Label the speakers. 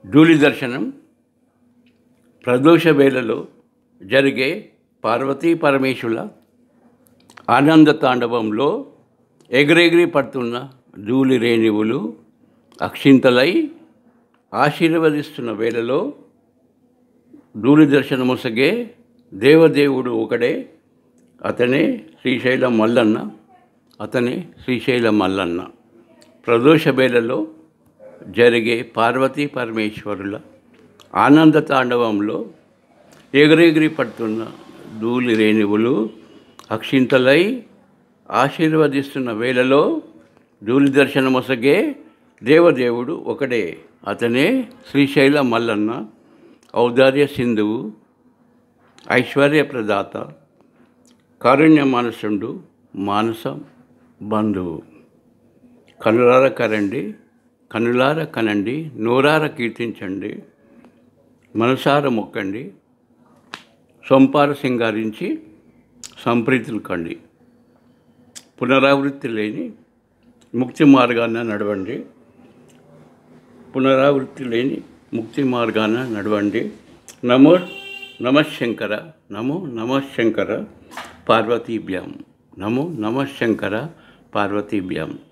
Speaker 1: ధూళి దర్శనం ప్రదోష వేళలో జరిగే పార్వతీ పరమేశుల ఆనంద తాండవంలో ఎగిరెగిరి పడుతున్న ధూళి రేణువులు అక్షింతలై ఆశీర్వదిస్తున్న వేళలో ధూళి దర్శనమొసగే దేవదేవుడు ఒకడే అతనే శ్రీశైలం మల్లన్న అతనే శ్రీశైలం మల్లన్న ప్రదోష వేళలో జరిగే పార్వతీ పరమేశ్వరుల ఆనంద తాండవంలో ఎగిరెగిరి పడుతున్న ధూళి రేణువులు అక్షింతలై ఆశీర్వదిస్తున్న వేళలో ధూళి దర్శనమొసగే దేవదేవుడు ఒకడే అతనే శ్రీశైల మల్లన్న ఔదార్య సింధువు ఐశ్వర్య ప్రదాత కారుణ్య మానసుండు మానస బంధువు కనులార కరండి కనులార కనండి నోరార కీర్తించండి మనసార మొక్కండి సొంపార సింగారించి సంప్రీతులు కండి పునరావృత్తి లేని ముక్తి మార్గాన నడవండి పునరావృత్తి లేని ముక్తి మార్గాన నడవండి నమో నమశంకర నమో నమశంకర పార్వతీభ్యాం నమో నమశంకర పార్వతీభ్యాం